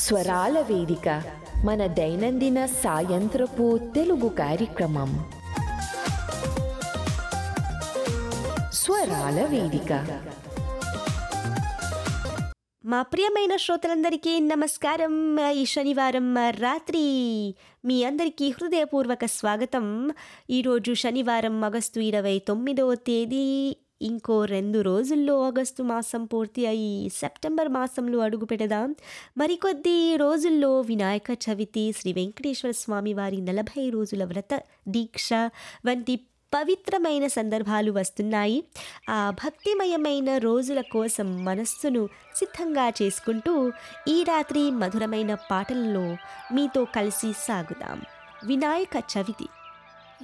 స్వరాల వేదిక మన దైనందిన సాయంత్రపు తెలుగు కార్యక్రమం స్వరాల వేదిక మా ప్రియమైన శ్రోతలందరికీ నమస్కారం ఈ శనివారం రాత్రి మీ అందరికీ హృదయపూర్వక స్వాగతం ఈరోజు శనివారం ఆగస్టు ఇరవై తొమ్మిదవ తేదీ ఇంకో రెండు రోజుల్లో ఆగస్టు మాసం పూర్తి అయి సెప్టెంబర్ మాసంలో అడుగు పెడదాం మరికొద్ది రోజుల్లో వినాయక చవితి శ్రీ వెంకటేశ్వర స్వామి వారి నలభై రోజుల వ్రత దీక్ష వంటి పవిత్రమైన సందర్భాలు వస్తున్నాయి ఆ భక్తిమయమైన రోజుల కోసం మనస్సును సిద్ధంగా చేసుకుంటూ ఈ రాత్రి మధురమైన పాటలలో మీతో కలిసి సాగుదాం వినాయక చవితి